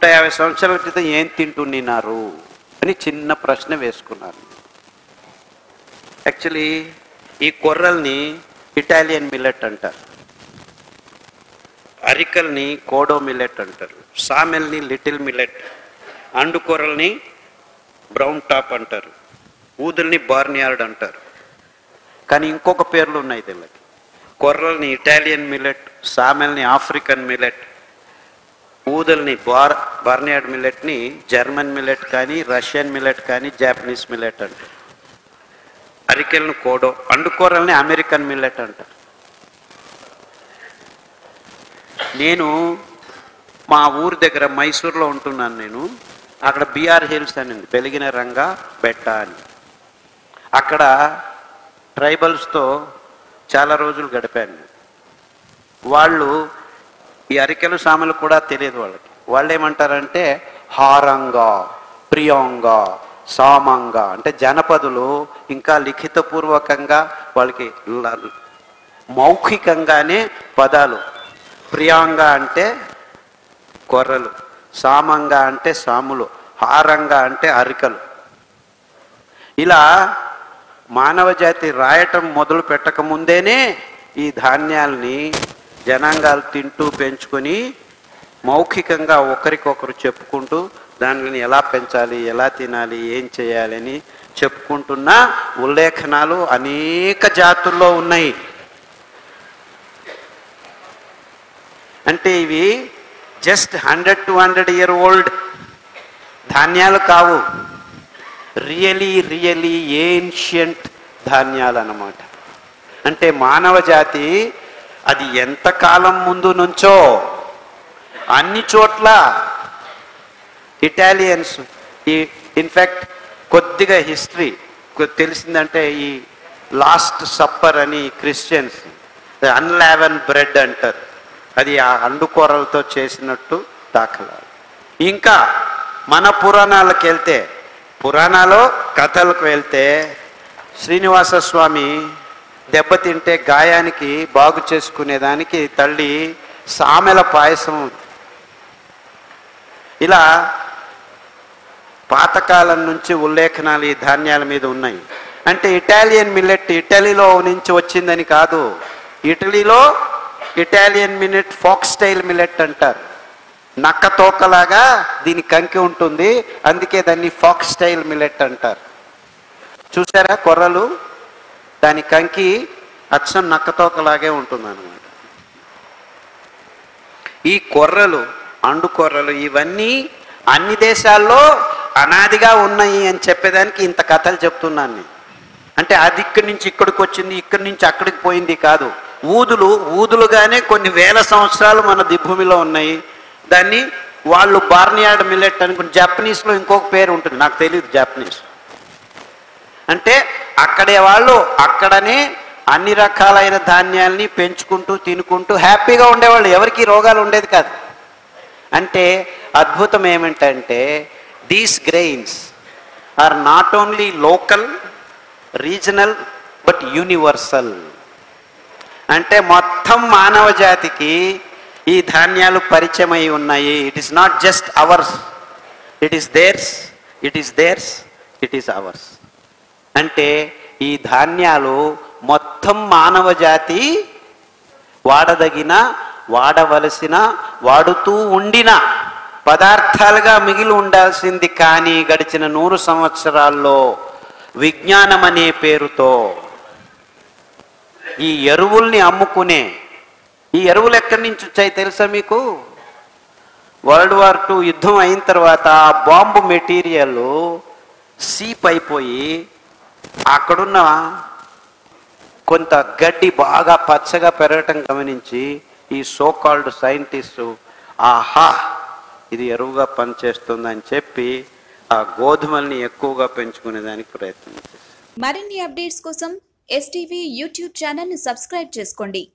యాభై సంవత్సరాల క్రితం ఏం తింటున్నారు అని చిన్న ప్రశ్న వేసుకున్నారు యాక్చువల్లీ ఈ కొర్రల్ని ఇటాలియన్ మిల్లెట్ అంటారు అరికల్ని కోడో మిల్లెట్ అంటారు సామెల్ని లిటిల్ మిల్లెట్ అండు కొర్రల్ని బ్రౌన్ టాప్ అంటారు ఊదుల్ని బార్నియార్డ్ అంటారు కానీ ఇంకొక పేర్లు ఉన్నాయి వీళ్ళకి కొర్రల్ని ఇటాలియన్ మిల్లెట్ సామెల్ని ఆఫ్రికన్ మిల్లెట్ ఊదల్ని బార్ బార్నియార్డ్ మిల్లెట్ని జర్మన్ మిల్లెట్ కానీ రష్యన్ మిల్లెట్ కానీ జాపనీస్ మిల్లెట్ అంటారు అరికెల్ని కోడో అండుకూరల్ని అమెరికన్ మిల్లెట్ అంటారు నేను మా ఊరి దగ్గర మైసూర్లో ఉంటున్నాను నేను అక్కడ బీఆర్ హిల్స్ అని ఉంది పెలిగిన రంగ బెట్ట అని అక్కడ ట్రైబల్స్తో చాలా రోజులు గడిపాను నేను. వాళ్ళు ఈ అరికెలు సామెలు కూడా తెలియదు వాళ్ళకి వాళ్ళు ఏమంటారంటే హారంగా ప్రియంగా సామంగా అంటే జనపదులు ఇంకా లిఖితపూర్వకంగా వాళ్ళకి ల- మౌఖికంగానే పదాలు ప్రియాంగా అంటే కొర్రలు సామంగా అంటే సాములు హారంగా అంటే అరికలు ఇలా మానవ జాతి రాయటం మొదలు పెట్టక ముందేనే ఈ ధాన్యాల్ని జనాంగాలు తింటూ పెంచుకొని మౌఖికంగా ఒకరికొకరు చెప్పుకుంటూ దానిని ఎలా పెంచాలి ఎలా తినాలి ఏం చేయాలని చెప్పుకుంటున్న ఉల్లేఖనాలు అనేక జాతుల్లో ఉన్నాయి అంటే ఇవి just hundred to hundred year old ధాన్యాలు కావు రియలీ రియలీ ఏన్షియంట్ ధాన్యాలు అన్నమాట అంటే మానవ జాతి అది ఎంత కాలం ముందు నుంచో అన్ని చోట్ల ఇటాలియన్స్ ఈ ఇన్ఫ్యాక్ట్ కొద్దిగా హిస్టరీ తెలిసిందంటే ఈ లాస్ట్ సప్పర్ అని క్రిస్టియన్స్ అన్లావెన్ బ్రెడ్ అంటారు అది ఆ అండుకూరలతో చేసినట్టు దాఖలా ఇంకా మన పురాణాలకు వెళ్తే పురాణాలు కథలకు వెళ్తే శ్రీనివాస స్వామి దెబ్బతింటే గాయానికి బాగు చేసుకునేదానికి తల్లి సామెల పాయసం ఇలా పాతకాలం నుంచి ఉల్లేఖనాలు ఈ ధాన్యాల మీద ఉన్నాయి అంటే ఇటాలియన్ మిల్లెట్ ఇటలీలో నుంచి వచ్చిందని కాదు ఇటలీలో Italian millet folk style millet అంటారు నక్క తోకలాగా దీని కంకి ఉంటుంది అందుకే దాన్ని ఫాక్ స్టైల్ మిల్లెట్ అంటారు చూసారా కొర్రలు దాని కంకి అచ్చం నక్క తోకలాగే ఉంటుంది అనమాట ఈ కొర్రలు అండు కొర్రలు ఇవన్నీ అన్ని దేశాల్లో అనాదిగా ఉన్నాయి అని చెప్పేదానికి ఇంత కథలు చెప్తున్నాను నేను అంటే అది ఇక్కడి నుంచి ఇక్కడికి వచ్చింది ఇక్కడి నుంచి అక్కడికి పోయింది కాదు ఊదులు ఊదులుగానే కొన్ని వేల సంవత్సరాలు మన దిభూమిలో ఉన్నాయి దాన్ని వాళ్ళు బార్నియార్డ్ మిల్లెట్ అనుకుని జపనీస్లో ఇంకొక పేరు ఉంటుంది నాకు తెలియదు జపనీస్ అంటే అక్కడే వాళ్ళు అక్కడనే అన్ని రకాలైన ధాన్యాల్ని పెంచుకుంటూ తినుకుంటూ హ్యాపీగా ఉండేవాళ్ళు ఎవరికి రోగాలు ఉండేది కాదు అంటే అద్భుతం ఏమిటంటే these grains are not only local regional but universal అంటే మొత్తం మానవ జాతికి ఈ ధాన్యాలు పరిచయమై ఉన్నాయి it is not just ours it is theirs it is theirs it is ours అంటే ఈ ధాన్యాలు మొత్తం మానవ జాతి వాడదగిన వాడవలసిన వాడుతూ ఉండిన పదార్థాలుగా మిగిలి ఉండాల్సింది కానీ గడిచిన నూరు సంవత్సరాల్లో విజ్ఞానం అనే పేరుతో ఈ ఎరువుల్ని అమ్ముకునే ఈ ఎరువులు ఎక్కడి నుంచి వచ్చాయి తెలుసా మీకు వరల్డ్ వార్ టూ యుద్ధం అయిన తర్వాత ఆ బాంబు మెటీరియల్ సీప్ అయిపోయి అక్కడున్న కొంత గడ్డి బాగా పచ్చగా పెరగటం గమనించి ఈ సో కాల్డ్ సైంటిస్టు ఆహా ఇది ఎరువుగా పనిచేస్తుందని చెప్పి ఆ గోధుమల్ని ఎక్కువగా పెంచుకునేదానికి ప్రయత్నం చేశారు మరిన్ని అప్డేట్స్ కోసం ఎస్టీవీ యూట్యూబ్ ఛానల్ని సబ్స్క్రైబ్ చేసుకోండి